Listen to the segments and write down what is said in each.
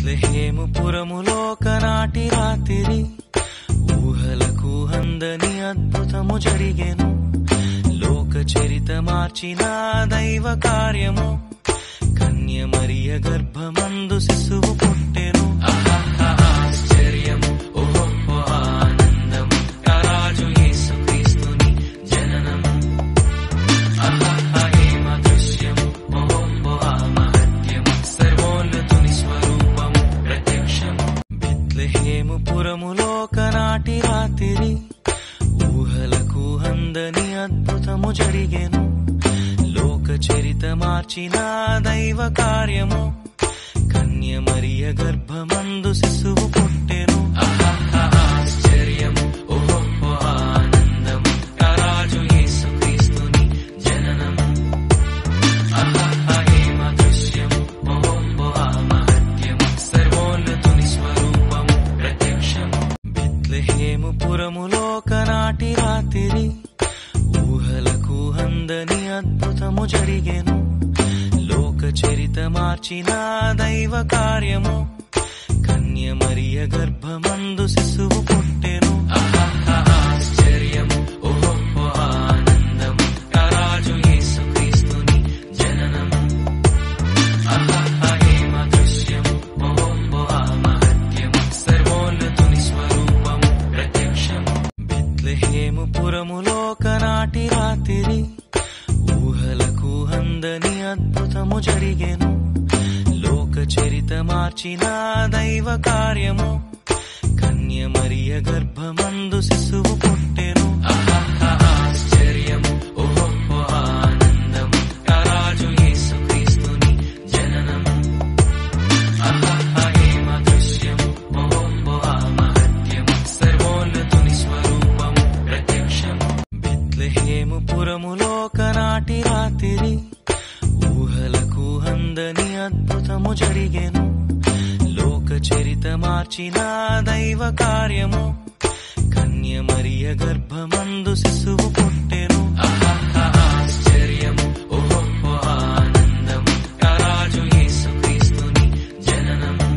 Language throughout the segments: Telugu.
బెత్లెహేము పురములో కనాటి రాత్రి ఊహలకు అందని అద్భుతము జరిగెను లోక చరిత మార్చిన దైవ కార్యము కన్య మరియ గర్భమందు శిశువు పుట్టెను ఆశ్చర్యము ఓహో ఆనందము రాజు యేసు క్రీస్తుని జననము అహేమ దృశ్యము ఓహో మహత్యము సర్వోన్నతుని స్వరూపము ప్రత్యక్షము బెత్లెహేము పురములో కనాటి రాత్రి ఊహలకు అందని అద్భుతము జరిగెను లోక చరిత మార్చిన దైవ కార్యము కన్య మరియ గర్భమందు శిశువు పుట్టెను ఆశ్చర్యము ఓహో ఆనందము రాజు యేసు క్రీస్తుని జననము అహేమ దృశ్యము ఓహో మహత్యము సర్వోన్నతుని స్వరూపము ప్రత్యక్షము బెత్లెహేము పురములో కనాటి రాత్రి ఊహలకు అందని అద్భుతము జరిగెను లోక చరిత మార్చిన దైవ కార్యము కన్య మరియ గర్భమందు శిశువు పుట్టెను ఆశ్చర్యము ఓహో ఆనందము రాజు యేసు క్రీస్తుని జననము అహేమ దృశ్యము ఓహో మహత్యము సర్వోన్నతుని స్వరూపము ప్రత్యక్షము బెత్లెహేము పురములో కనాటి రాత్రి ఊహలకు అందని అద్భుతము జరిగెను లోక చరిత మార్చిన దైవ కార్యము కన్య మరియ గర్భమందు శిశువు పుట్టెను ఆశ్చర్యము ఓహో ఆనందము రాజు యేసు క్రీస్తుని జననము అహేమ దృశ్యము ఓహో మహత్యము సర్వోన్నతుని స్వరూపము ప్రత్యక్షము బెత్లెహేము పురములో కనాటి రాత్రి ఊహలకు అందని అద్భుతము జరిగెను లోక చరిత మార్చిన దైవ కార్యము కన్య మరియ గర్భమందు శిశువు పుట్టెను ఆశ్చర్యము ఓహో ఆనందము రాజు యేసు క్రీస్తుని జననము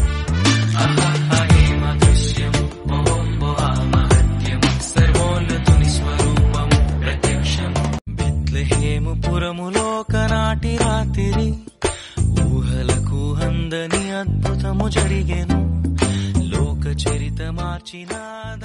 అహేమ దృశ్యము ఓహో మహత్యము సర్వోన్నతుని స్వరూపము ప్రత్యక్షము బెత్లెహేము పురములో కనాటి రాత్రి ఊహలకు అందని అద్భుతము జరిగెను లోక చరిత మార్చిన